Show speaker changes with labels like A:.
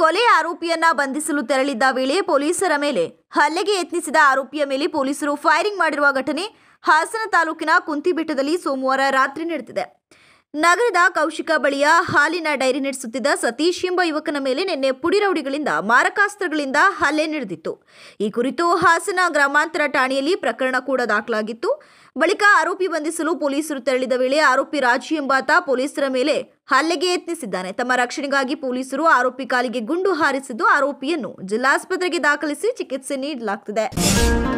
A: ಕೊಲೆ ಆರೋಪಿಯನ್ನ ಬಂಧಿಸಲು ತೆರಳಿದ್ದ ವೇಳೆ ಪೊಲೀಸರ ಮೇಲೆ ಹಲ್ಲೆಗೆ ಯತ್ನಿಸಿದ ಆರೋಪಿಯ ಮೇಲೆ ಪೊಲೀಸರು ಫೈರಿಂಗ್ ಮಾಡಿರುವ ಘಟನೆ ಹಾಸನ ತಾಲೂಕಿನ ಕುಂತಿಬೆಟ್ಟದಲ್ಲಿ ಸೋಮವಾರ ರಾತ್ರಿ ನಡೆದಿದೆ ನಗರದ ಕೌಶಿಕ ಬಳಿಯ ಹಾಲಿನ ಡೈರಿ ನಡೆಸುತ್ತಿದ್ದ ಸತೀಶ್ ಎಂಬ ಯುವಕನ ಮೇಲೆ ನಿನ್ನೆ ಪುಡಿ ರೌಡಿಗಳಿಂದ ಮಾರಕಾಸ್ತ್ರಗಳಿಂದ ಹಲ್ಲೆ ನಡೆದಿತ್ತು ಈ ಕುರಿತು ಹಾಸನ ಗ್ರಾಮಾಂತರ ಠಾಣೆಯಲ್ಲಿ ಪ್ರಕರಣ ಕೂಡ ದಾಖಲಾಗಿತ್ತು ಬಳಿಕ ಆರೋಪಿ ಬಂಧಿಸಲು ಪೊಲೀಸರು ತೆರಳಿದ ವೇಳೆ ಆರೋಪಿ ರಾಜು ಎಂಬಾತ ಪೊಲೀಸರ ಮೇಲೆ ಹಲ್ಲೆಗೆ ಯತ್ನಿಸಿದ್ದಾನೆ ತಮ್ಮ ರಕ್ಷಣೆಗಾಗಿ ಪೊಲೀಸರು ಆರೋಪಿ ಕಾಲಿಗೆ ಗುಂಡು ಹಾರಿಸಿದ್ದು ಆರೋಪಿಯನ್ನು ಜಿಲ್ಲಾಸ್ಪತ್ರೆಗೆ ದಾಖಲಿಸಿ ಚಿಕಿತ್ಸೆ ನೀಡಲಾಗ್ತಿದೆ